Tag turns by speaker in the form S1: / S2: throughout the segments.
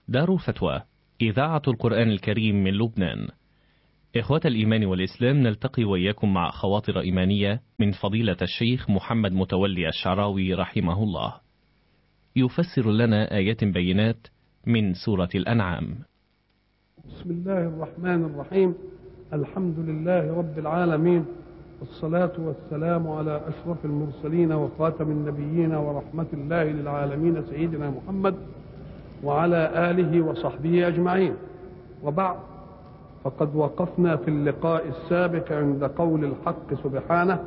S1: دار الفتوى إذاعة القرآن الكريم من لبنان إخوة الإيمان والإسلام نلتقي وإياكم مع خواطر إيمانية من فضيلة الشيخ محمد متولي الشعراوي رحمه الله يفسر لنا آيات بينات من سورة الأنعام
S2: بسم الله الرحمن الرحيم الحمد لله رب العالمين والصلاة والسلام على أشرف المرسلين وخاتم النبيين ورحمة الله للعالمين سيدنا محمد وعلى آله وصحبه أجمعين وبعد فقد وقفنا في اللقاء السابق عند قول الحق سبحانه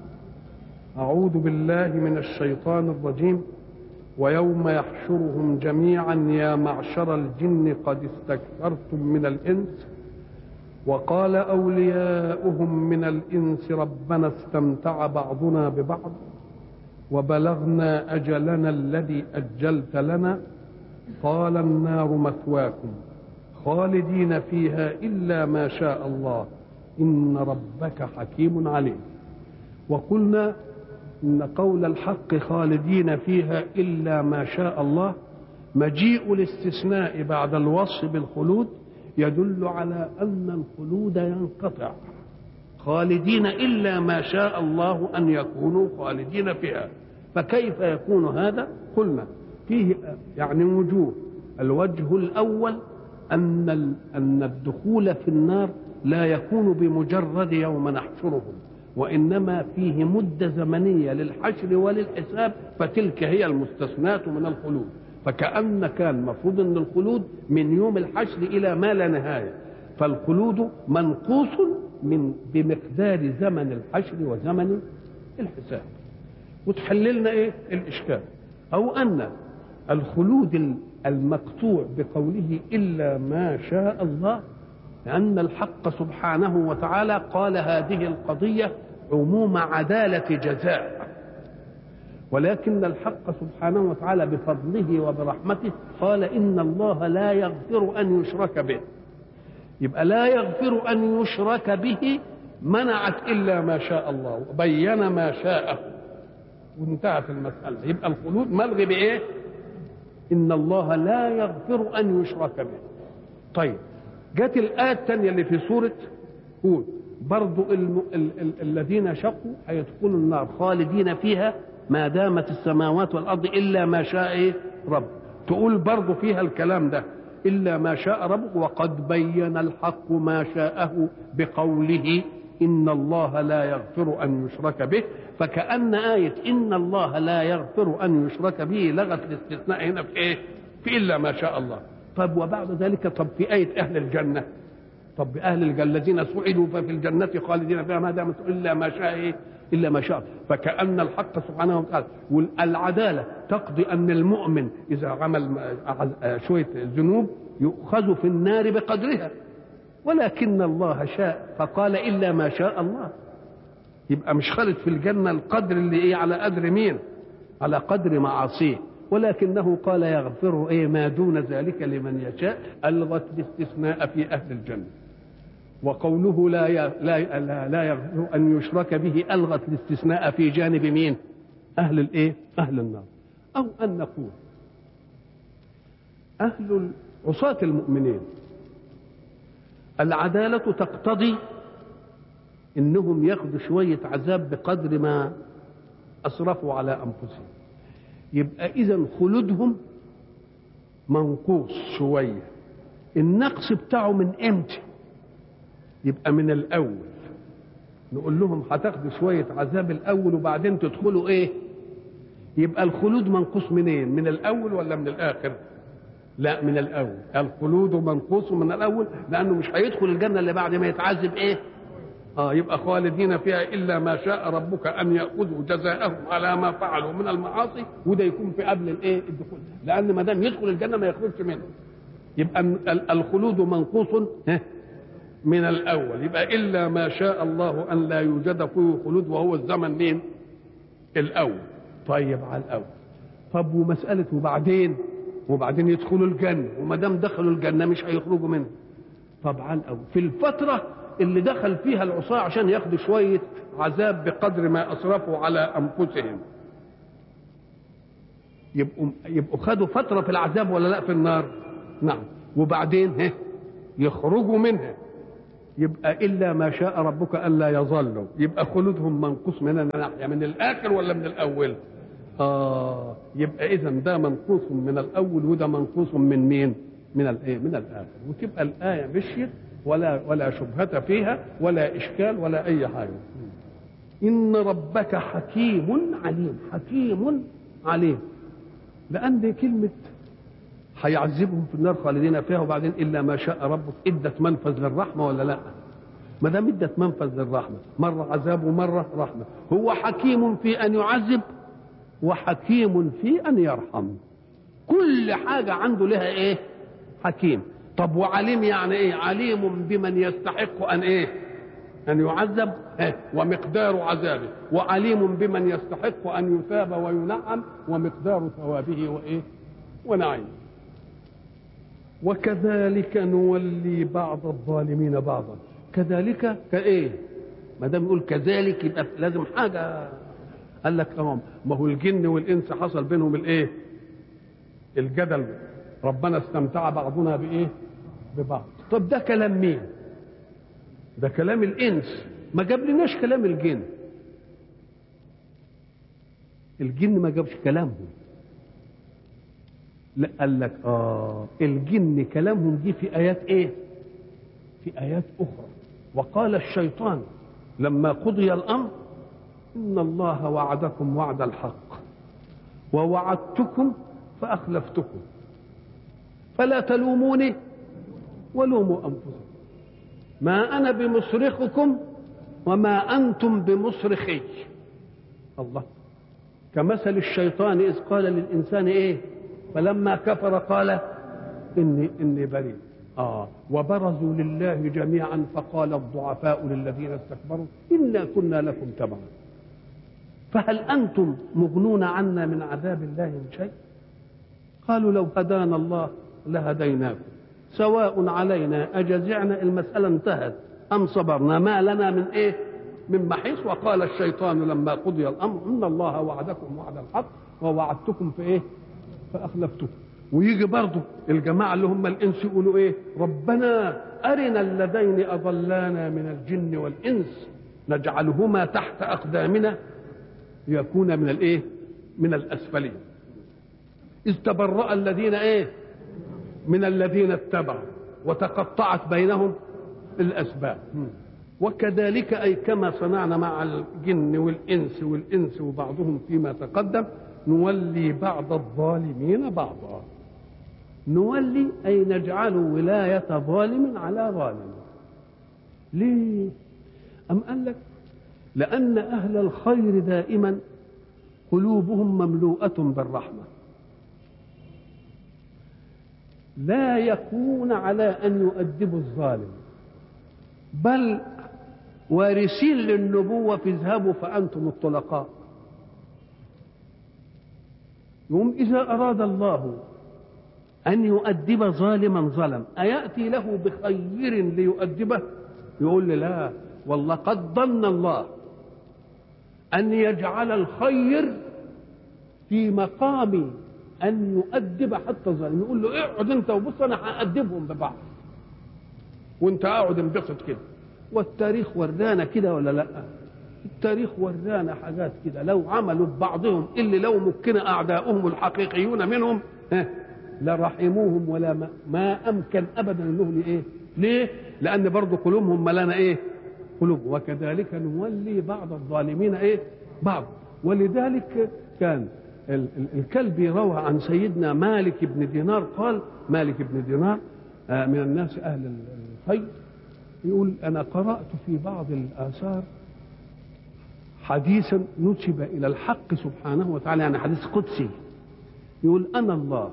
S2: أعوذ بالله من الشيطان الرجيم ويوم يحشرهم جميعا يا معشر الجن قد استكثرتم من الإنس وقال أولياؤهم من الإنس ربنا استمتع بعضنا ببعض وبلغنا أجلنا الذي أجلت لنا قال النار مثواكم خالدين فيها إلا ما شاء الله إن ربك حكيم عليم وقلنا إن قول الحق خالدين فيها إلا ما شاء الله مجيء الاستثناء بعد الوصف بالخلود يدل على أن الخلود ينقطع خالدين إلا ما شاء الله أن يكونوا خالدين فيها فكيف يكون هذا قلنا فيه يعني وجوه الوجه الأول أن أن الدخول في النار لا يكون بمجرد يوم نحشرهم وإنما فيه مدة زمنية للحشر وللحساب فتلك هي المستثناة من الخلود فكأن كان مفروض أن الخلود من يوم الحشر إلى ما لا نهاية فالخلود منقوص من بمقدار زمن الحشر وزمن الحساب وتحللنا ايه الاشكال او ان الخلود المقطوع بقوله الا ما شاء الله لان الحق سبحانه وتعالى قال هذه القضيه عموم عداله جزاء ولكن الحق سبحانه وتعالى بفضله وبرحمته قال ان الله لا يغفر ان يشرك به يبقى لا يغفر ان يشرك به منعت الا ما شاء الله وبين ما شاءه وانتهت المساله يبقى الخلود ملغي بايه ان الله لا يغفر ان يشرك به طيب جت الايه الثانيه اللي في سوره هود برضو الم... ال... ال... الذين شقوا هيدخلوا النار خالدين فيها ما دامت السماوات والارض الا ما شاء إيه؟ رب تقول برضو فيها الكلام ده الا ما شاء ربك وقد بين الحق ما شاءه بقوله ان الله لا يغفر ان يشرك به فكأن آية إن الله لا يغفر أن يشرك به لغت الاستثناء هنا في إيه؟ في إلا ما شاء الله. طب وبعد ذلك طب في آية أهل الجنة طب أهل الجنة الذين سعدوا ففي الجنة خالدين فيها ما دامت إلا ما شاء إيه؟ إلا ما شاء فكأن الحق سبحانه وتعالى والعدالة تقضي أن المؤمن إذا عمل شوية ذنوب يؤخذ في النار بقدرها ولكن الله شاء فقال إلا ما شاء الله يبقى مش خالد في الجنة القدر اللي إيه على قدر مين على قدر معاصيه ولكنه قال يغفر إيه ما دون ذلك لمن يشاء ألغت الاستثناء في أهل الجنة وقوله لا لا لا, لا يغفر أن يشرك به ألغت الاستثناء في جانب مين أهل الإيه أهل النار أو أن نقول أهل عصاة المؤمنين العدالة تقتضي انهم ياخذوا شويه عذاب بقدر ما اسرفوا على انفسهم يبقى اذا خلودهم منقوص شويه النقص بتاعه من امتى يبقى من الاول نقول لهم هتاخدوا شويه عذاب الاول وبعدين تدخلوا ايه يبقى الخلود منقوص منين من الاول ولا من الاخر لا من الاول الخلود منقوص من الاول لانه مش هيدخل الجنه اللي بعد ما يتعذب ايه اه يبقى خالدين فيها الا ما شاء ربك ان ياخذوا جزاءهم على ما فعلوا من المعاصي وده يكون في قبل الايه الدخول لان ما دام يدخل الجنه ما يخرجش منها يبقى الخلود منقوص من الاول يبقى الا ما شاء الله ان لا يوجد فيه خلود وهو الزمن مين الاول طيب على الاول طب ومساله وبعدين وبعدين يدخلوا الجنه وما دام دخلوا الجنه مش هيخرجوا منها طب على الاول في الفتره اللي دخل فيها العصاة عشان ياخدوا شوية عذاب بقدر ما أسرفوا على أنفسهم يبقوا يبقوا خدوا فترة في العذاب ولا لا في النار نعم وبعدين ها يخرجوا منها يبقى الا ما شاء ربك الا يظلوا يبقى خلودهم منقوص من الناحيه من الاخر ولا من الاول اه يبقى اذا ده منقوص من الاول وده منقوص من مين من الايه من الاخر وتبقى الايه مشيت ولا ولا شبهه فيها ولا اشكال ولا اي حاجه ان ربك حكيم عليم حكيم عليم لان كلمه هيعذبهم في النار خالدين فيها وبعدين الا ما شاء ربك ادت منفذ للرحمه ولا لا؟ ما دام ادت منفذ للرحمه مره عذاب ومره رحمه هو حكيم في ان يعذب وحكيم في ان يرحم كل حاجه عنده لها ايه؟ حكيم طب وعليم يعني ايه؟ عليم بمن يستحق ان ايه؟ ان يعذب إيه؟ ومقدار عذابه وعليم بمن يستحق ان يثاب وينعم ومقدار ثوابه وايه؟ ونعيمه وكذلك نولي بعض الظالمين بعضا كذلك كايه ما دام يقول كذلك يبقى لازم حاجه قال لك اه ما هو الجن والانس حصل بينهم الايه الجدل ربنا استمتع بعضنا بايه ببعض طب ده كلام مين ده كلام الانس ما جاب لناش كلام الجن الجن ما جابش كلامهم لا قال لك اه الجن كلامهم دي في ايات ايه في ايات اخرى وقال الشيطان لما قضي الامر ان الله وعدكم وعد الحق ووعدتكم فاخلفتكم فلا تلوموني ولوموا انفسكم ما انا بمصرخكم وما انتم بمصرخي الله كمثل الشيطان اذ قال للانسان ايه فلما كفر قال اني اني بريء اه وبرزوا لله جميعا فقال الضعفاء للذين استكبروا انا كنا لكم تبعا فهل انتم مغنون عنا من عذاب الله من شيء قالوا لو هدانا الله لهديناكم سواء علينا اجزعنا المساله انتهت ام صبرنا ما لنا من ايه من محيص وقال الشيطان لما قضي الامر ان الله وعدكم وعد الحق ووعدتكم في ايه فاخلفتكم ويجي برضه الجماعه اللي هم الانس يقولوا ايه ربنا ارنا اللذين اضلانا من الجن والانس نجعلهما تحت اقدامنا يكون من الايه من الاسفلين اذ تبرأ الذين ايه من الذين اتبعوا وتقطعت بينهم الاسباب وكذلك اي كما صنعنا مع الجن والانس والانس وبعضهم فيما تقدم نولي بعض الظالمين بعضا نولي أي نجعل ولاية ظالم على ظالم ليه أم قال لك لأن أهل الخير دائما قلوبهم مملوءة بالرحمة لا يكون على أن يؤدبوا الظالم بل وارثين للنبوة فاذهبوا فأنتم الطلقاء يوم إذا أراد الله أن يؤدب ظالما ظلم أيأتي له بخير ليؤدبه يقول لي لا والله قد ظن الله أن يجعل الخير في مقام أن يؤدب حتى الظالم يقول له اقعد أنت وبص أنا هأدبهم ببعض وأنت اقعد انبسط كده والتاريخ ورانا كده ولا لأ التاريخ ورانا حاجات كده لو عملوا ببعضهم اللي لو مكن اعداؤهم الحقيقيون منهم لرحموهم ولا ما, ما امكن ابدا انهم ايه ليه لان برضه قلوبهم ملانه ايه قلوب وكذلك نولي بعض الظالمين ايه بعض ولذلك كان الكلبي روى عن سيدنا مالك بن دينار قال مالك بن دينار من الناس اهل الخير يقول انا قرات في بعض الاثار حديثا نسب الى الحق سبحانه وتعالى يعني حديث قدسي يقول انا الله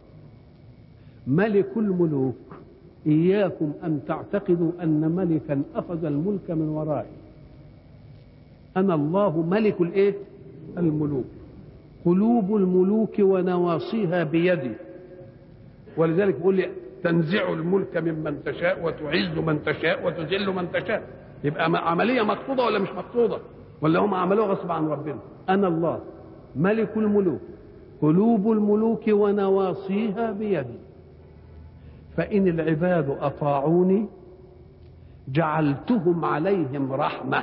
S2: ملك الملوك اياكم ان تعتقدوا ان ملكا اخذ الملك من ورائي انا الله ملك الايه الملوك قلوب الملوك ونواصيها بيدي ولذلك يقول لي تنزع الملك ممن تشاء وتعز من تشاء وتذل من تشاء يبقى عمليه مقصوده ولا مش مقصوده ولا هم عملوها غصب عن ربنا انا الله ملك الملوك قلوب الملوك ونواصيها بيدي فإن العباد أطاعوني جعلتهم عليهم رحمة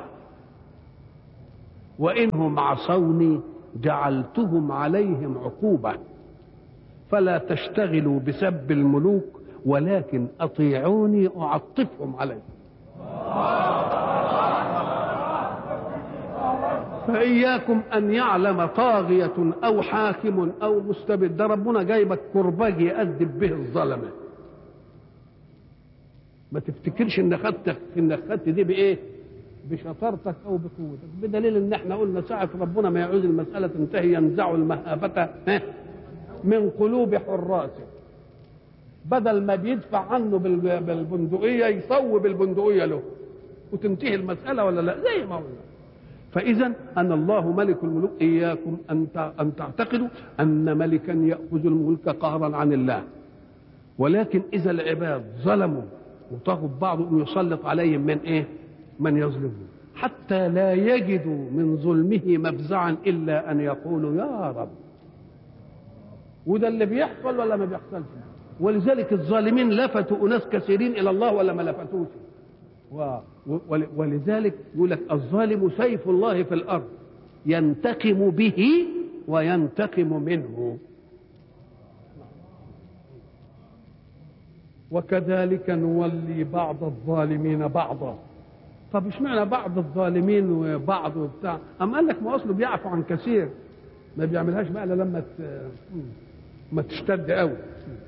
S2: وإنهم عصوني جعلتهم عليهم عقوبة فلا تشتغلوا بسب الملوك ولكن أطيعوني أعطفهم عليكم فإياكم أن يعلم طاغية أو حاكم أو مستبد ده ربنا جايبك كرباج يأدب به الظلمة ما تفتكرش ان خدت انك خدت دي بايه؟ بشطارتك او بقوتك بدليل ان احنا قلنا ساعه ربنا ما يعوز المساله تنتهي ينزع المهابه من قلوب حراسه بدل ما بيدفع عنه بالبندقيه يصوب البندقيه له وتنتهي المساله ولا لا زي ما قلنا فاذا ان الله ملك الملوك اياكم ان ان تعتقدوا ان ملكا ياخذ الملك قهرا عن الله ولكن اذا العباد ظلموا وطغوا بعضهم يسلط عليهم من ايه من يظلمهم حتى لا يجدوا من ظلمه مفزعا الا ان يقولوا يا رب وده اللي بيحصل ولا ما بيحصلش ولذلك الظالمين لفتوا اناس كثيرين الى الله ولا ما لفتوش و... ولذلك يقول لك الظالم سيف الله في الارض ينتقم به وينتقم منه وكذلك نولي بعض الظالمين بعضا طب اشمعنى بعض الظالمين وبعض وبتاع أم قال لك ما اصله بيعفو عن كثير ما بيعملهاش بقى لما ما تشتد قوي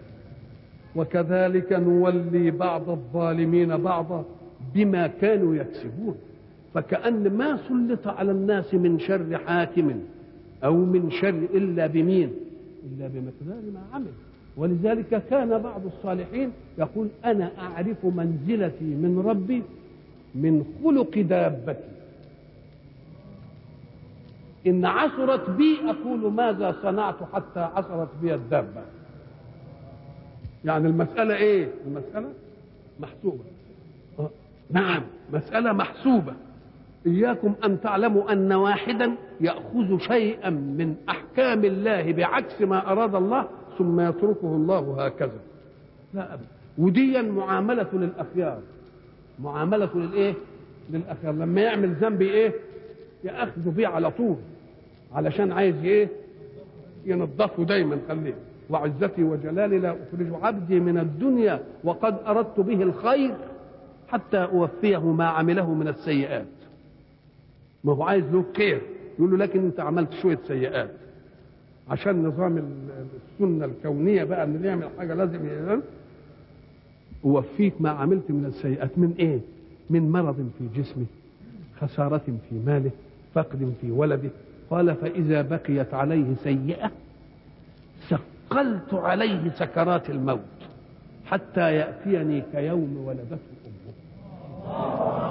S2: وكذلك نولي بعض الظالمين بعضا بما كانوا يكسبون فكأن ما سلط على الناس من شر حاكم أو من شر إلا بمين إلا بمقدار ما عمل ولذلك كان بعض الصالحين يقول أنا أعرف منزلتي من ربي من خلق دابتي إن عثرت بي أقول ماذا صنعت حتى عثرت بي الدابة يعني المسألة إيه المسألة محسوبة نعم مسألة محسوبة إياكم أن تعلموا أن واحدا يأخذ شيئا من أحكام الله بعكس ما أراد الله ثم يتركه الله هكذا لا أبدا وديا معاملة للأخيار معاملة للإيه؟ للأخيار لما يعمل ذنب إيه؟ يأخذ بيه على طول علشان عايز إيه؟ ينظفه دايما خليه وعزتي وجلالي لا أخرج عبدي من الدنيا وقد أردت به الخير حتى أوفيه ما عمله من السيئات ما هو عايز له خير يقول له لكن أنت عملت شوية سيئات عشان نظام السنة الكونية بقى أن يعمل حاجة لازم يعمل أوفيك ما عملت من السيئات من إيه؟ من مرض في جسمه خسارة في ماله فقد في ولده قال فإذا بقيت عليه سيئة ثقلت عليه سكرات الموت حتى يأتيني كيوم ولدته أمه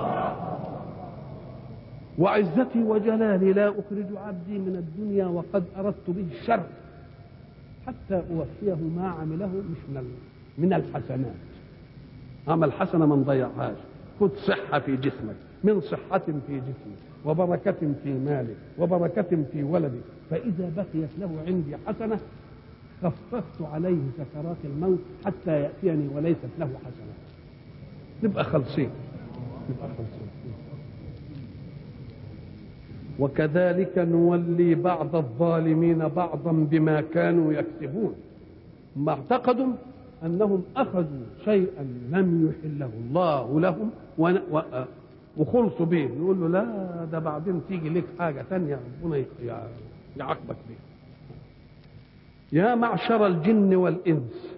S2: وعزتي وجلالي لا أخرج عبدي من الدنيا وقد أردت به الشر حتى أوفيه ما عمله مش من من الحسنات عمل حسنة ما نضيعهاش خذ صحة في جسمك من صحة في جسمك وبركة في مالك وبركة في ولدك فإذا بقيت له عندي حسنة خففت عليه سكرات الموت حتى يأتيني وليست له حسنة نبقى خلصين نبقى خلصين وكذلك نولي بعض الظالمين بعضا بما كانوا يكسبون ما اعتقدوا انهم اخذوا شيئا لم يحله الله لهم وخلصوا به يقول له لا ده بعدين تيجي لك حاجه ثانيه ربنا يعاقبك بها يا معشر الجن والانس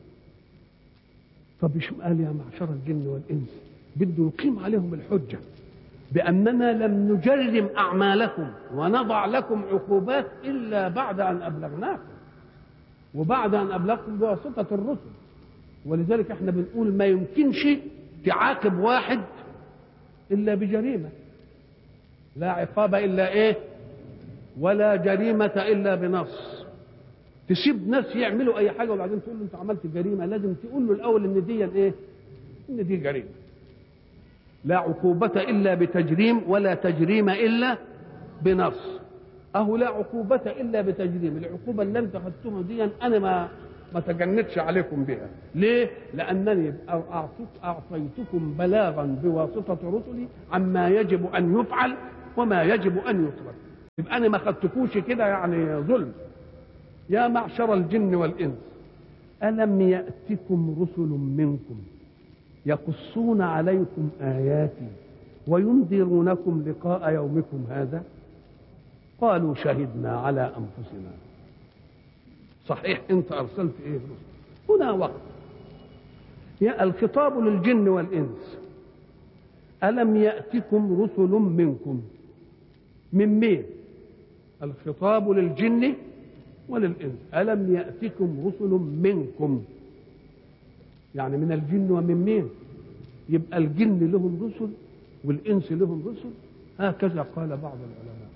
S2: طب ايش قال يا معشر الجن والانس بده يقيم عليهم الحجه بأننا لم نجرم أعمالكم ونضع لكم عقوبات إلا بعد أن أبلغناكم وبعد أن أبلغكم بواسطة الرسل ولذلك احنا بنقول ما يمكنش تعاقب واحد إلا بجريمة لا عقاب إلا إيه ولا جريمة إلا بنص تسيب ناس يعملوا أي حاجة وبعدين تقول له أنت عملت جريمة لازم تقول له الأول إن دي إيه إن دي جريمة لا عقوبة إلا بتجريم ولا تجريم إلا بنص أهو لا عقوبة إلا بتجريم العقوبة اللي أنت خدتها دي أنا ما ما تجندش عليكم بها ليه لانني أعطيت اعطيتكم بلاغا بواسطه رسلي عما يجب ان يفعل وما يجب ان يترك يبقى انا ما خدتكوش كده يعني ظلم يا معشر الجن والانس الم ياتكم رسل منكم يقصون عليكم اياتي وينذرونكم لقاء يومكم هذا قالوا شهدنا على انفسنا صحيح انت ارسلت ايه رسل هنا وقت يا الخطاب للجن والانس الم ياتكم رسل منكم من مين الخطاب للجن وللانس الم ياتكم رسل منكم يعني من الجن ومن مين يبقى الجن لهم رسل والانس لهم رسل هكذا قال بعض العلماء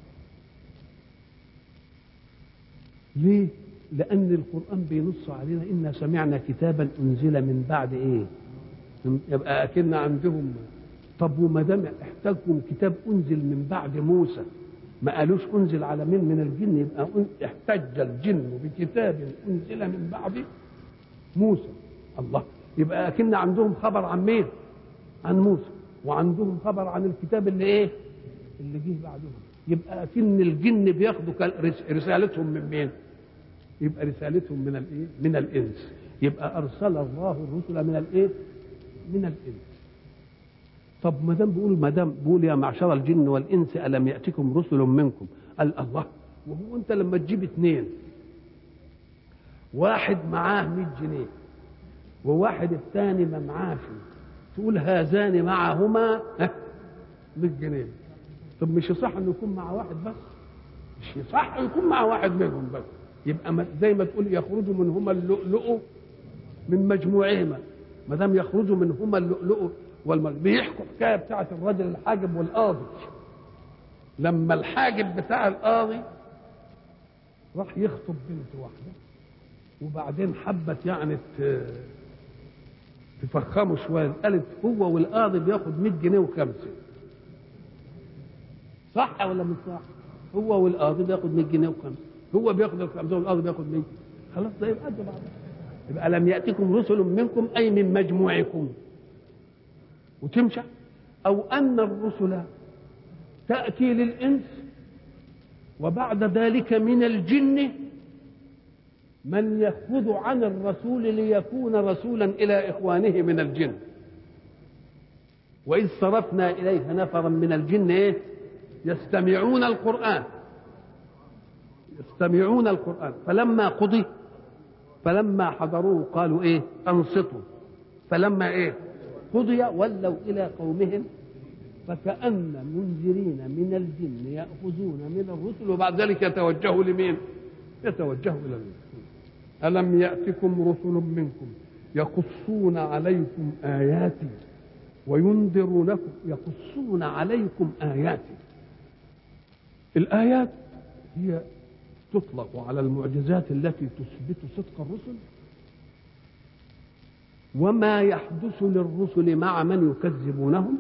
S2: ليه لان القران بينص علينا انا سمعنا كتابا انزل من بعد ايه يبقى اكن عندهم طب وما دام احتاجكم كتاب انزل من بعد موسى ما قالوش انزل على مين من الجن يبقى احتج الجن بكتاب انزل من بعد موسى الله يبقى اكن عندهم خبر عن مين عن موسى وعندهم خبر عن الكتاب اللي ايه اللي جه بعدهم يبقى اكن الجن بياخدوا رسالتهم من مين يبقى رسالتهم من الايه من الانس يبقى ارسل الله الرسل من الايه من الانس طب ما دام بيقول ما دام بيقول يا معشر الجن والانس الم ياتكم رسل منكم قال الله وهو انت لما تجيب اثنين واحد معاه 100 جنيه وواحد الثاني ما معاش تقول هذان معهما 100 جنيه طب مش يصح انه يكون مع واحد بس مش يصح يكون مع واحد منهم بس يبقى زي ما تقول يخرج منهما اللؤلؤ من مجموعهما ما دام يخرج منهما اللؤلؤ والمجموع بيحكوا حكايه بتاعه الرجل الحاجب والقاضي لما الحاجب بتاع القاضي راح يخطب بنت واحده وبعدين حبت يعني تفخمه شويه قالت هو والقاضي بياخد 100 جنيه وخمسه صح ولا مش صح؟ هو والقاضي بياخد 100 جنيه وخمسه هو بياخد الخمسه والقاضي بياخد 100 خلاص ده يبقى قد بعض يبقى لم ياتكم رسل منكم اي من مجموعكم وتمشى او ان الرسل تاتي للانس وبعد ذلك من الجن من يخذ عن الرسول ليكون رسولا الى اخوانه من الجن واذ صرفنا اليها نفرا من الجن ايه يستمعون القران يستمعون القران فلما قضي فلما حضروه قالوا ايه انصتوا فلما ايه قضي ولوا الى قومهم فكأن منذرين من الجن يأخذون من الرسل وبعد ذلك يتوجهوا لمين؟ يتوجهوا إلى الرسل ألم يأتكم رسل منكم يقصون عليكم آياتي وينذرونكم يقصون عليكم آياتي الآيات هي تطلق على المعجزات التي تثبت صدق الرسل وما يحدث للرسل مع من يكذبونهم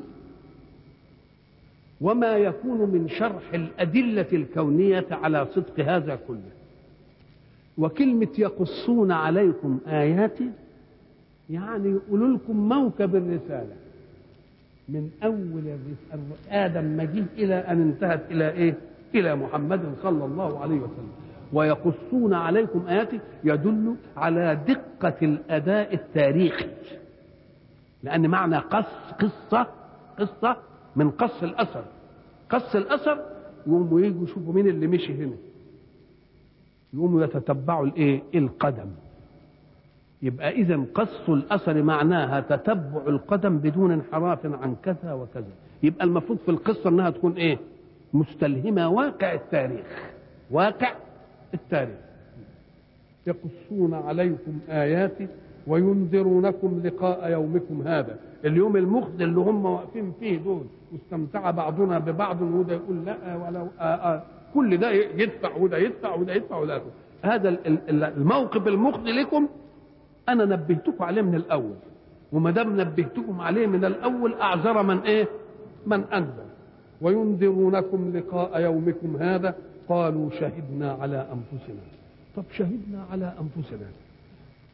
S2: وما يكون من شرح الأدلة الكونية على صدق هذا كله وكلمة يقصون عليكم آياتي يعني يقولوا لكم موكب الرسالة من أول الرسالة آدم ما جه إلى أن انتهت إلى إيه؟ إلى محمد صلى الله عليه وسلم ويقصون عليكم آياتي يدل على دقة الأداء التاريخي لأن معنى قص قصة قصة من قص الأثر قص الأثر يقوموا يجوا يشوفوا مين اللي مشي هنا يقوموا يتتبعوا الايه القدم يبقى اذا قص الاثر معناها تتبع القدم بدون انحراف عن كذا وكذا يبقى المفروض في القصه انها تكون ايه مستلهمه واقع التاريخ واقع التاريخ يقصون عليكم آياتي وينذرونكم لقاء يومكم هذا اليوم المخزي اللي هم واقفين فيه دول واستمتع بعضنا ببعض وده يقول لا ولو آآ آآ كل ده يدفع وده يدفع وده يدفع وده يدفع هذا الموقف المخزي لكم انا نبهتكم عليه من الاول وما دام نبهتكم عليه من الاول اعذر من ايه من انذر وينذرونكم لقاء يومكم هذا قالوا شهدنا على انفسنا طب شهدنا على انفسنا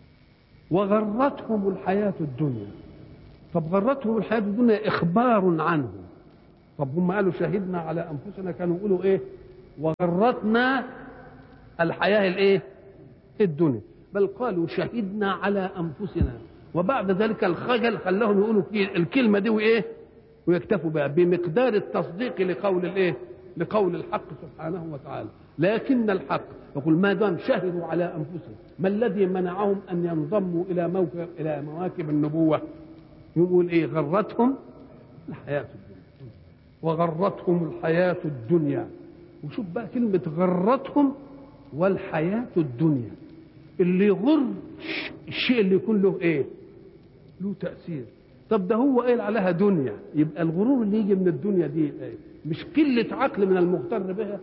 S2: وغرتهم الحياة الدنيا طب غرتهم الحياة الدنيا إخبار عنهم طب هم قالوا شهدنا على أنفسنا كانوا يقولوا إيه وغرتنا الحياة الإيه الدنيا بل قالوا شهدنا على أنفسنا وبعد ذلك الخجل خلاهم يقولوا الكلمة دي وإيه ويكتفوا بها بمقدار التصديق لقول الإيه لقول الحق سبحانه وتعالى لكن الحق يقول ما دام شهدوا على انفسهم ما الذي منعهم ان ينضموا الى موكب الى مواكب النبوه يقول ايه غرتهم الحياه الدنيا وغرتهم الحياه الدنيا وشوف بقى كلمه غرتهم والحياه الدنيا اللي يغر الشيء اللي يكون له ايه له تاثير طب ده هو قايل عليها دنيا يبقى الغرور اللي يجي من الدنيا دي ايه مش قله عقل من المغتر بها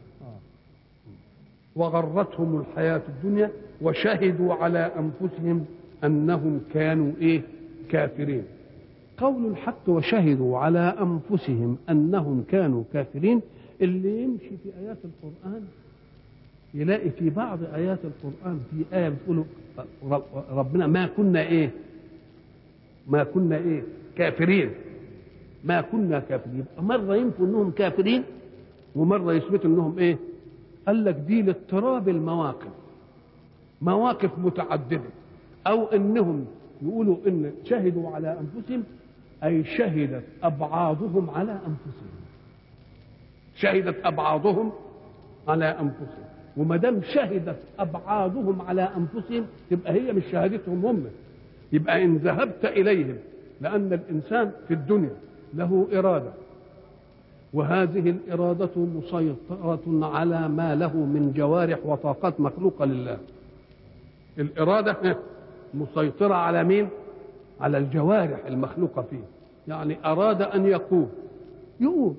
S2: وغرتهم الحياة الدنيا وشهدوا على أنفسهم أنهم كانوا إيه كافرين قول الحق وشهدوا على أنفسهم أنهم كانوا كافرين اللي يمشي في آيات القرآن يلاقي في بعض آيات القرآن في آية بتقول ربنا ما كنا إيه ما كنا إيه كافرين ما كنا كافرين مرة ينفوا أنهم كافرين ومرة يثبتوا أنهم إيه قال لك دي لاضطراب المواقف مواقف متعدده او انهم يقولوا ان شهدوا على انفسهم اي شهدت ابعاضهم على انفسهم شهدت ابعاضهم على انفسهم وما دام شهدت ابعاضهم على انفسهم تبقى هي مش شهادتهم هم يبقى ان ذهبت اليهم لان الانسان في الدنيا له اراده وهذه الإرادة مسيطرة على ما له من جوارح وطاقات مخلوقة لله الإرادة مسيطرة على مين؟ على الجوارح المخلوقة فيه يعني أراد أن يقوم يقوم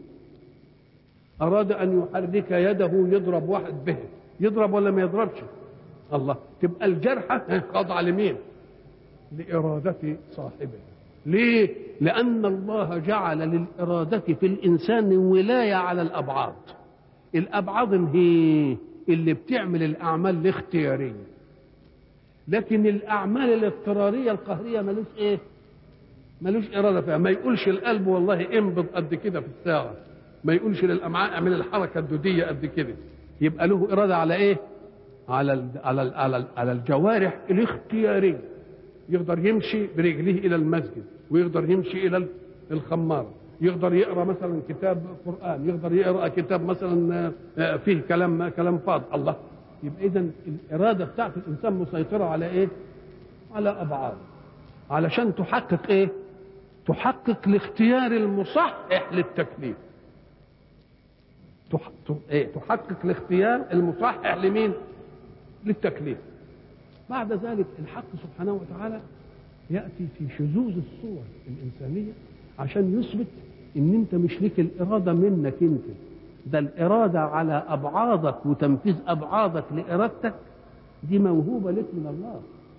S2: أراد أن يحرك يده يضرب واحد به يضرب ولا ما يضربش الله تبقى الجرحة خاضعة لمين؟ لإرادة صاحبه ليه؟ لأن الله جعل للإرادة في الإنسان ولاية على الأبعاد الأبعاد هي اللي بتعمل الأعمال الاختيارية لكن الأعمال الاضطرارية القهرية ملوش إيه؟ ملوش إرادة فيها ما يقولش القلب والله انبض قد كده في الساعة ما يقولش للأمعاء اعمل الحركة الدودية قد كده يبقى له إرادة على إيه؟ على ال على ال على, ال على الجوارح الاختيارية يقدر يمشي برجليه الى المسجد ويقدر يمشي الى الخمار يقدر يقرا مثلا كتاب قران يقدر يقرا كتاب مثلا فيه كلام كلام فاض الله يبقى اذا الاراده بتاعت الانسان مسيطره على ايه على ابعاد علشان تحقق ايه تحقق الاختيار المصحح للتكليف تح... ايه تحقق الاختيار المصحح لمين للتكليف بعد ذلك الحق سبحانه وتعالى ياتي في شذوذ الصور الانسانيه عشان يثبت ان انت مش ليك الاراده منك انت ده الاراده على ابعاضك وتنفيذ ابعاضك لارادتك دي موهوبه لك من الله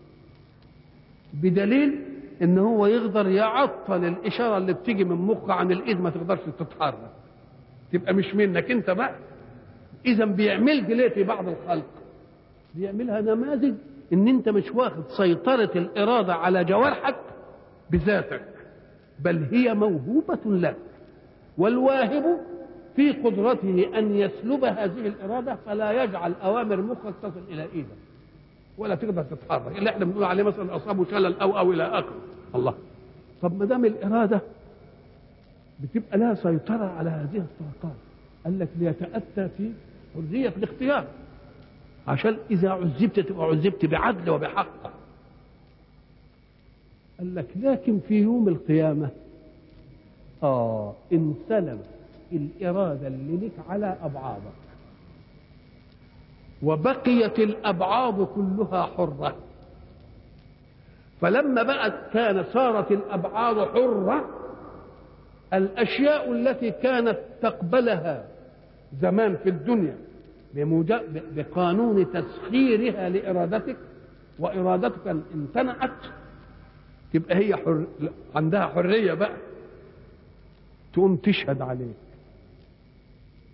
S2: بدليل ان هو يقدر يعطل الاشاره اللي بتيجي من مخه عن الايد ما تقدرش تتحرك تبقى مش منك انت بقى اذا بيعمل ليه في بعض الخلق بيعملها نماذج ان انت مش واخد سيطرة الارادة على جوارحك بذاتك بل هي موهوبة لك والواهب في قدرته ان يسلب هذه الاراده فلا يجعل اوامر مخك تصل الى ايدك ولا تقدر تتحرك اللي احنا بنقول عليه مثلا اصابه شلل او او الى اخره الله طب ما دام الاراده بتبقى لها سيطره على هذه الطاقات قال لك ليتاتى في حريه الاختيار عشان اذا عذبت تبقى عذبت بعدل وبحق قال لك لكن في يوم القيامه اه انسلب الاراده اللي لك على ابعاضك وبقيت الابعاض كلها حره فلما بقت كان صارت الابعاض حره الاشياء التي كانت تقبلها زمان في الدنيا بقانون تسخيرها لارادتك وارادتك امتنعت تبقى هي حر... عندها حريه بقى تقوم تشهد عليك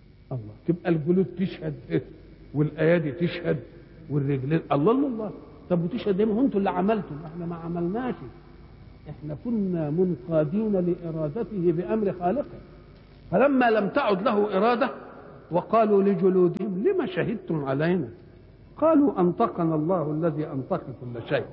S2: الله تبقى الجلود تشهد والايادي تشهد والرجلين الله الله الله طب وتشهد ايه ما هو انتوا اللي عملتم احنا ما عملناش احنا كنا منقادين لارادته بامر خالقه فلما لم تعد له اراده وقالوا لجلودهم لما شهدتم علينا قالوا انطقنا الله الذي انطق كل شيء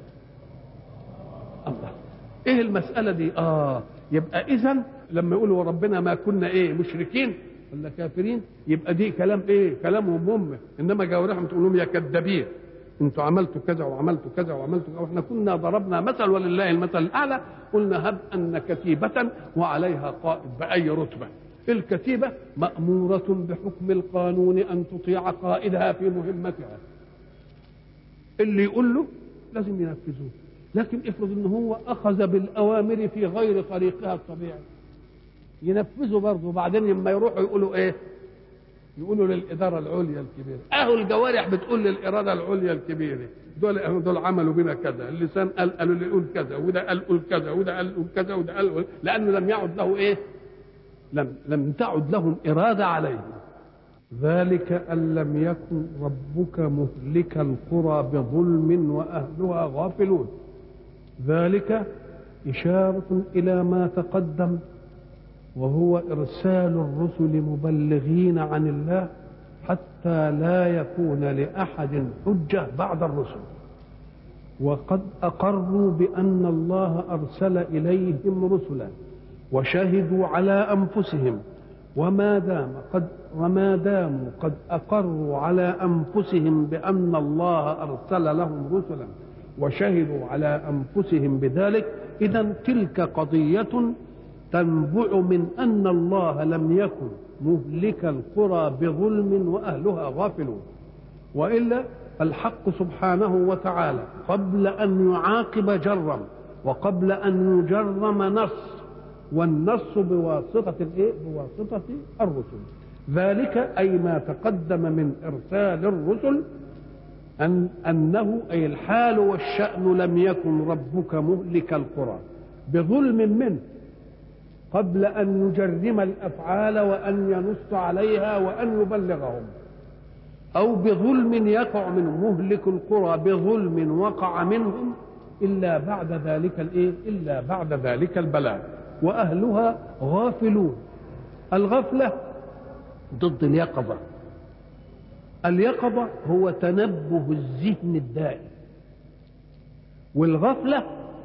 S2: الله ايه المساله دي اه يبقى اذا لما يقولوا ربنا ما كنا ايه مشركين ولا كافرين يبقى دي كلام ايه كلامهم هم انما جوارحهم تقول لهم يا كذابين انتوا عملتوا كذا وعملتوا كذا وعملتوا كذا واحنا كنا ضربنا مثل ولله المثل الاعلى قلنا هب ان كتيبه وعليها قائد باي رتبه الكتيبه ماموره بحكم القانون ان تطيع قائدها في مهمتها اللي يقول له لازم ينفذوه لكن افرض ان هو اخذ بالاوامر في غير طريقها الطبيعي ينفذوا برضه وبعدين لما يروحوا يقولوا ايه يقولوا للاداره العليا الكبيره اهو الجوارح بتقول للاراده العليا الكبيره دول دول عملوا بنا كذا اللسان قال قالوا لي قول كذا وده قال قول كذا وده قال قول كذا وده قال قول لانه لم يعد له ايه لم لم تعد لهم اراده عليه ذلك ان لم يكن ربك مهلك القرى بظلم واهلها غافلون ذلك اشاره الى ما تقدم وهو ارسال الرسل مبلغين عن الله حتى لا يكون لاحد حجه بعد الرسل وقد اقروا بان الله ارسل اليهم رسلا وشهدوا على انفسهم وما دام قد وما داموا قد اقروا على انفسهم بان الله ارسل لهم رسلا وشهدوا على انفسهم بذلك اذا تلك قضيه تنبع من ان الله لم يكن مهلك القرى بظلم واهلها غافلون والا الحق سبحانه وتعالى قبل ان يعاقب جرم وقبل ان يجرم نص والنص بواسطه الايه؟ بواسطه الرسل ذلك اي ما تقدم من ارسال الرسل أن أنه أي الحال والشأن لم يكن ربك مهلك القرى بظلم منه قبل أن يجرم الأفعال وأن ينص عليها وأن يبلغهم أو بظلم يقع منه مهلك القرى بظلم وقع منهم إلا بعد ذلك الإيه؟ إلا بعد ذلك البلاء وأهلها غافلون الغفلة ضد اليقظة اليقظة هو تنبه الذهن الدائم والغفلة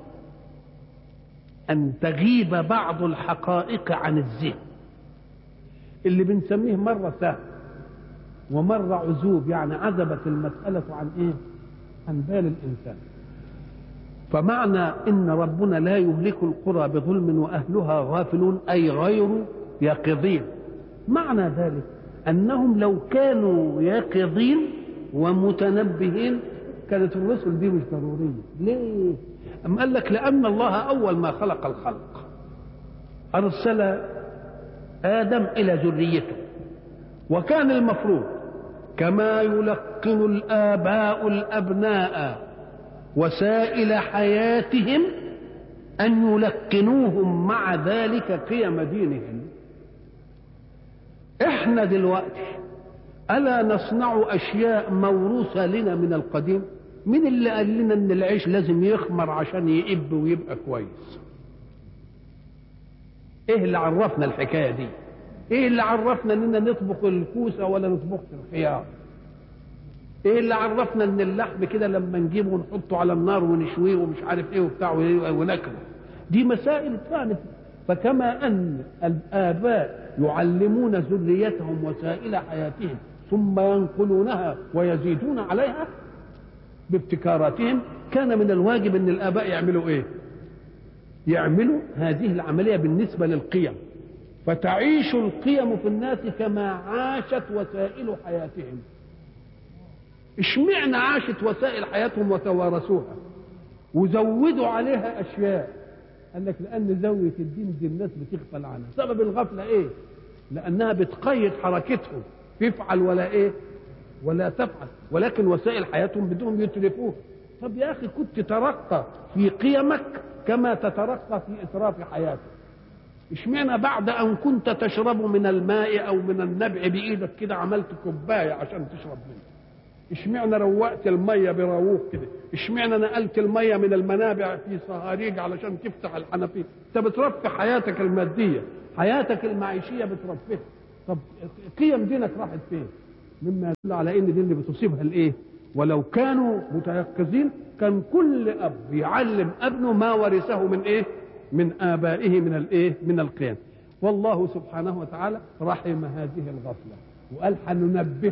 S2: أن تغيب بعض الحقائق عن الذهن اللي بنسميه مرة سهل ومرة عزوب يعني عزبت المسألة عن إيه؟ عن بال الإنسان فمعنى إن ربنا لا يهلك القرى بظلم وأهلها غافلون أي غير يقظين معنى ذلك انهم لو كانوا يقظين ومتنبهين كانت الرسل دي مش ضروريه ليه أم قال لك لان الله اول ما خلق الخلق ارسل ادم الى ذريته وكان المفروض كما يلقن الاباء الابناء وسائل حياتهم ان يلقنوهم مع ذلك قيم دينهم احنا دلوقتي الا نصنع اشياء موروثه لنا من القديم مين اللي قال لنا ان العيش لازم يخمر عشان يئب ويبقى كويس ايه اللي عرفنا الحكايه دي ايه اللي عرفنا اننا نطبخ الكوسه ولا نطبخ الخيار ايه اللي عرفنا ان اللحم كده لما نجيبه ونحطه على النار ونشويه ومش عارف ايه وبتاع وناكله دي مسائل كانت فكما ان الاباء يعلمون ذريتهم وسائل حياتهم ثم ينقلونها ويزيدون عليها بابتكاراتهم كان من الواجب ان الاباء يعملوا ايه يعملوا هذه العمليه بالنسبه للقيم فتعيش القيم في الناس كما عاشت وسائل حياتهم اشمعنى عاشت وسائل حياتهم وتوارثوها وزودوا عليها اشياء قال لك لان زاويه الدين دي الناس بتغفل عنها سبب الغفله ايه لانها بتقيد حركتهم تفعل ولا ايه ولا تفعل ولكن وسائل حياتهم بدهم يتركوها طب يا اخي كنت ترقى في قيمك كما تترقى في اتراف حياتك اشمعنى بعد ان كنت تشرب من الماء او من النبع بايدك كده عملت كوبايه عشان تشرب منه اشمعنى روقت الميه براووك كده اشمعنى نقلت الميه من المنابع في صهاريج علشان تفتح الحنفيه انت بترفه حياتك الماديه حياتك المعيشيه بترفهها طب قيم دينك راحت فين مما يدل على ان دي اللي بتصيبها الايه ولو كانوا متيقظين كان كل اب يعلم ابنه ما ورثه من ايه من ابائه من الايه من القيم والله سبحانه وتعالى رحم هذه الغفله وقال حننبههم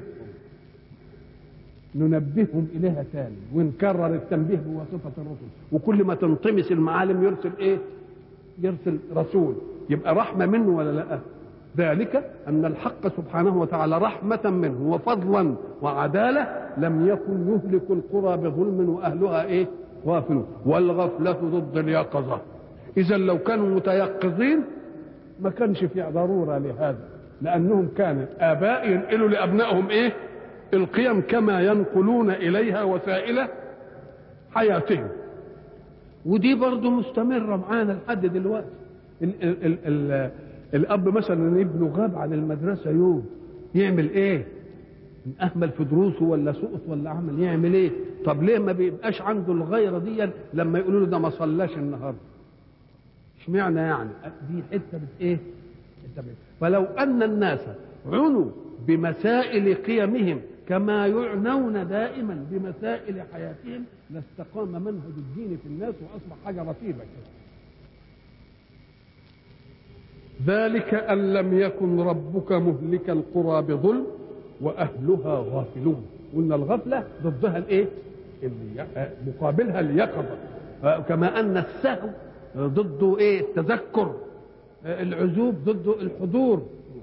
S2: ننبههم اليها تاني ونكرر التنبيه بواسطه الرسل وكل ما تنطمس المعالم يرسل ايه يرسل رسول يبقى رحمه منه ولا لا ذلك ان الحق سبحانه وتعالى رحمه منه وفضلا وعداله لم يكن يهلك القرى بظلم واهلها ايه غافلون والغفله ضد اليقظه اذا لو كانوا متيقظين ما كانش في ضروره لهذا لانهم كان اباء ينقلوا لابنائهم ايه القيم كما ينقلون اليها وسائل حياتهم ودي برضه مستمره معانا لحد دلوقتي ال ال ال ال الاب مثلا ابنه غاب عن المدرسه يوم يعمل ايه اهمل في دروسه ولا سقط ولا عمل يعمل ايه طب ليه ما بيبقاش عنده الغيره دي لما يقولوا له ده ما صلاش النهارده اشمعنى يعني دي حته بت ايه فلو ان الناس عنوا بمسائل قيمهم كما يعنون دائما بمسائل حياتهم لاستقام منهج الدين في الناس واصبح حاجه رتيبه كده ذلك ان لم يكن ربك مهلك القرى بظلم واهلها غافلون قلنا الغفله ضدها الايه مقابلها اليقظه كما ان السهو ضده ايه التذكر العزوب ضده الحضور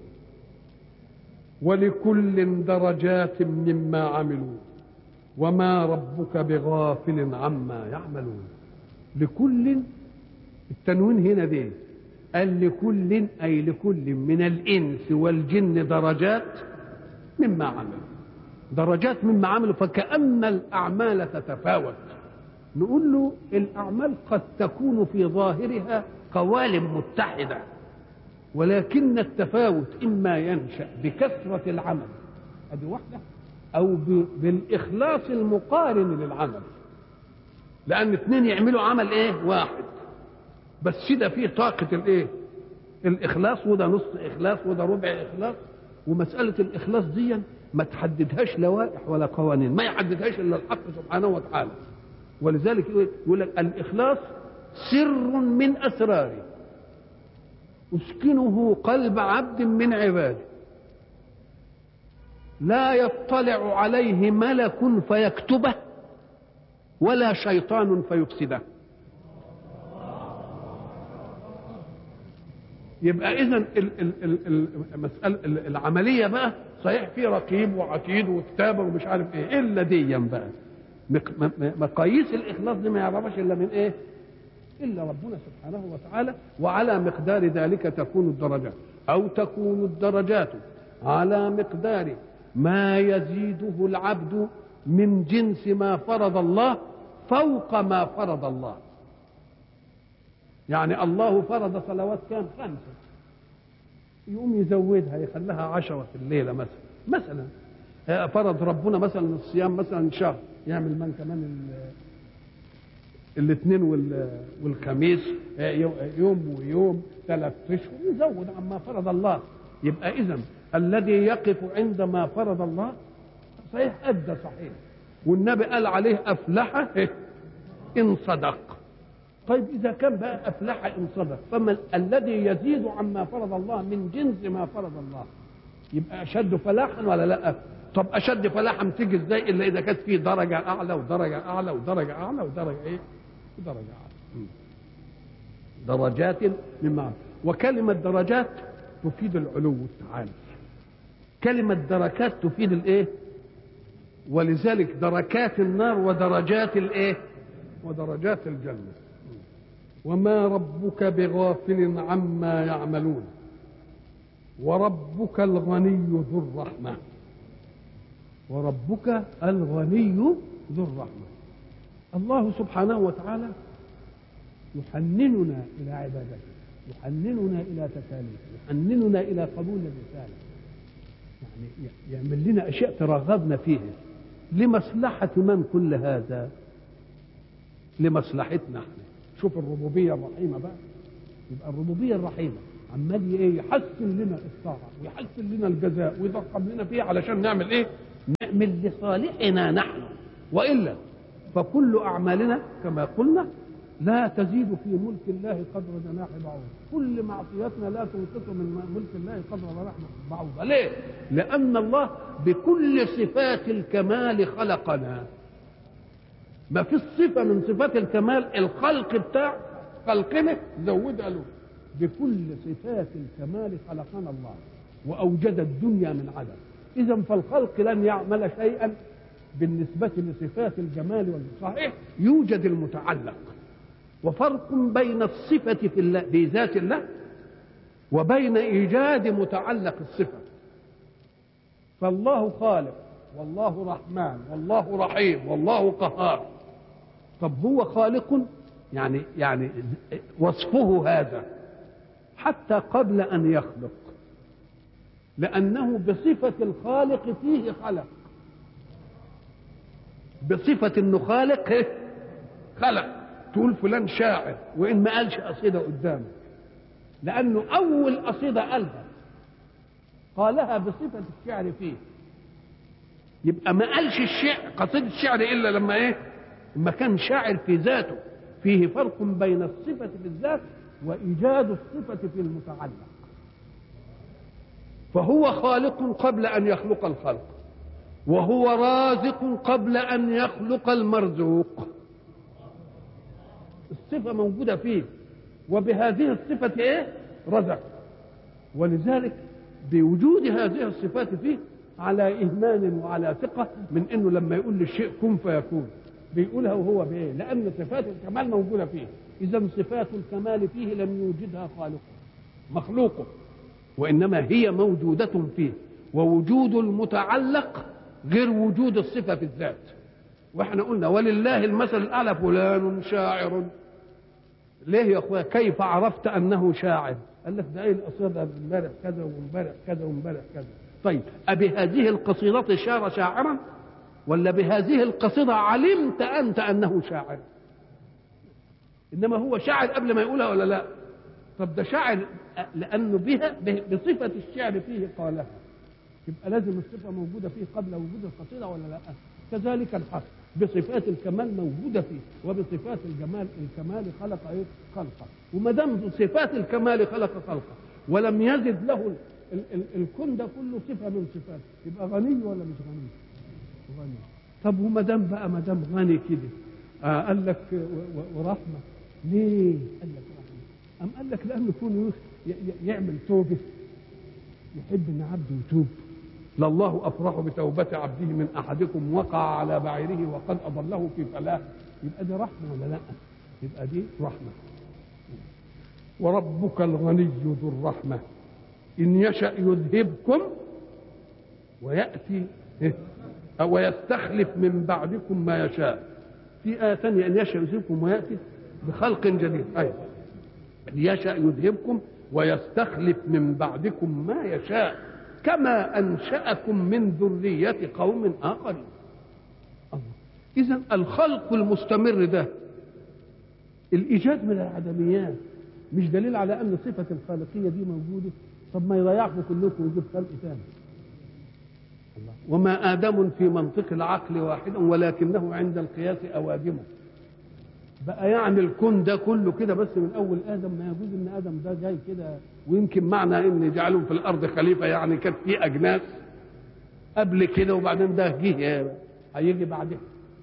S2: ولكل درجات مما عملوا وما ربك بغافل عما يعملون لكل التنوين هنا دي قال لكل أي لكل من الإنس والجن درجات مما عملوا درجات مما عملوا فكأن الأعمال تتفاوت نقول له الأعمال قد تكون في ظاهرها قوالب متحدة ولكن التفاوت إما ينشأ بكثرة العمل هذه واحدة أو بالإخلاص المقارن للعمل لأن اثنين يعملوا عمل إيه واحد بس ده فيه طاقة الإيه الإخلاص وده نص إخلاص وده ربع إخلاص ومسألة الإخلاص دي ما تحددهاش لوائح ولا قوانين ما يحددهاش إلا الحق سبحانه وتعالى ولذلك يقول لك الإخلاص سر من أسراره أسكنه قلب عبد من عباده لا يطلع عليه ملك فيكتبه ولا شيطان فيفسده يبقى اذا المساله العمليه بقى صحيح في رقيب وعتيد وكتابه ومش عارف ايه الا ديا بقى مقاييس الاخلاص دي ما يعرفش الا من ايه؟ الا ربنا سبحانه وتعالى وعلى مقدار ذلك تكون الدرجات او تكون الدرجات على مقدار ما يزيده العبد من جنس ما فرض الله فوق ما فرض الله يعني الله فرض صلوات كام خمسة يقوم يزودها يخليها عشرة في الليلة مثلا مثلا فرض ربنا مثلا الصيام مثلا شهر يعمل من كمان الاثنين والخميس يوم ويوم ثلاث اشهر يزود عما فرض الله يبقى اذا الذي يقف عند ما فرض الله صحيح ادى صحيح والنبي قال عليه افلح ان صدق طيب اذا كان بقى افلح ان صدق فما الذي يزيد عما فرض الله من جنس ما فرض الله يبقى اشد فلاحا ولا لا طب اشد فلاحا تيجي ازاي الا اذا كانت في درجه اعلى ودرجه اعلى ودرجه اعلى ودرجه ايه ودرجه اعلى درجات مما وكلمه درجات تفيد العلو والتعالي كلمه دركات تفيد الايه ولذلك دركات النار ودرجات الايه ودرجات الجنه وما ربك بغافل عما يعملون وربك الغني ذو الرحمه وربك الغني ذو الرحمه الله سبحانه وتعالى يحنننا الى عبادته يحنننا الى تكاليفه يحنننا الى قبول الرساله يعني يعمل لنا اشياء ترغبنا فيها لمصلحة من كل هذا لمصلحتنا احنا شوف الربوبية الرحيمة بقى يبقى الربوبية الرحيمة عمال ايه يحسن لنا الطاعة ويحسن لنا الجزاء ويضخم لنا فيه علشان نعمل ايه نعمل لصالحنا نحن وإلا فكل أعمالنا كما قلنا لا تزيد في ملك الله قدر جناح بعوض كل معصيتنا لا تنقص من ملك الله قدر جناح بعوض ليه لأن الله بكل صفات الكمال خلقنا ما في صفة من صفات الكمال الخلق بتاع خلقنا زودها له بكل صفات الكمال خلقنا الله وأوجد الدنيا من عدم إذا فالخلق لن يعمل شيئا بالنسبة لصفات الجمال والصحيح يوجد المتعلق وفرق بين الصفة في الله في ذات الله وبين إيجاد متعلق الصفة فالله خالق والله رحمن والله رحيم والله قهار طب هو خالق يعني يعني وصفه هذا حتى قبل أن يخلق لأنه بصفة الخالق فيه خلق بصفة انه خالق خلق تقول فلان شاعر وان ما قالش قصيدة قدامك لانه اول قصيدة قالها قالها بصفة الشعر فيه يبقى ما قالش الشعر قصيدة الشعر الا لما ايه لما كان شاعر في ذاته فيه فرق بين الصفة في الذات وإيجاد الصفة في المتعلق فهو خالق قبل أن يخلق الخلق وهو رازق قبل أن يخلق المرزوق الصفة موجودة فيه وبهذه الصفة إيه؟ رزق ولذلك بوجود هذه الصفات فيه على إيمان وعلى ثقة من إنه لما يقول للشيء كن فيكون بيقولها وهو بإيه؟ لأن صفات الكمال موجودة فيه إذا صفات الكمال فيه لم يوجدها خالقه مخلوقه وإنما هي موجودة فيه ووجود المتعلق غير وجود الصفة في الذات واحنا قلنا ولله المثل الأعلى فلان شاعر ليه يا اخويا كيف عرفت انه شاعر قال لك ده ايه القصيدة امبارح كذا وامبارح كذا وامبارح كذا طيب أبهذه القصيدة شار شاعرا ولا بهذه القصيدة علمت أنت أنه شاعر إنما هو شاعر قبل ما يقولها ولا لا طب ده شاعر لأنه بها بصفة الشعر فيه قالها يبقى لازم الصفة موجودة فيه قبل وجود القصيدة ولا لا كذلك الحق بصفات الكمال موجودة فيه وبصفات الجمال الكمال خلق ايه خلقه وما دام بصفات الكمال خلق خلقه ولم يزد له ال ال الكون ده كله صفة من صفاته يبقى غني ولا مش غني غني طب وما دام بقى ما دام غني كده آه قال لك ورحمة ليه قال لك رحمة أم قال لك لأنه يكون يعمل توبة يحب ان عبده يتوب لله افرح بتوبه عبده من احدكم وقع على بعيره وقد اضله في فلاه يبقى دي رحمه ولا لا؟ يبقى دي رحمه وربك الغني ذو الرحمه ان يشا يذهبكم وياتي او يستخلف من بعدكم ما يشاء في آية ثانية أن يشاء يذهبكم ويأتي بخلق جديد أيوة يشاء يذهبكم ويستخلف من بعدكم ما يشاء كما أنشأكم من ذرية قوم آخرين إذا الخلق المستمر ده الإيجاد من العدميات مش دليل على أن صفة الخالقية دي موجودة طب ما يضيعكم كلكم ويجيب خلق ثاني الله. وما آدم في منطق العقل واحدا ولكنه عند القياس أوادمه بقى يعني الكون ده كله كده بس من اول ادم ما يجوز ان ادم ده جاي كده ويمكن معنى ان جعلهم في الارض خليفه يعني كانت في اجناس قبل كده وبعدين ده جه هيجي بعدها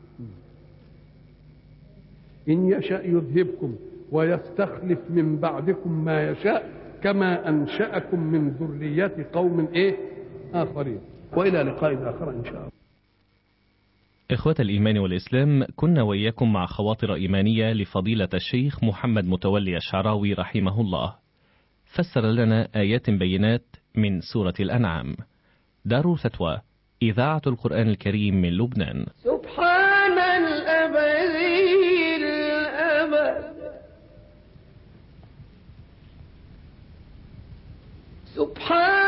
S2: ان يشاء يذهبكم ويستخلف من بعدكم ما يشاء كما انشاكم من ذريه قوم ايه اخرين والى لقاء اخر ان شاء الله
S1: إخوة الإيمان والإسلام كنا وإياكم مع خواطر إيمانية لفضيلة الشيخ محمد متولي الشعراوي رحمه الله فسر لنا آيات بينات من سورة الأنعام دار فتوى إذاعة القرآن الكريم من لبنان
S3: سبحان الأبدي الأبد سبحان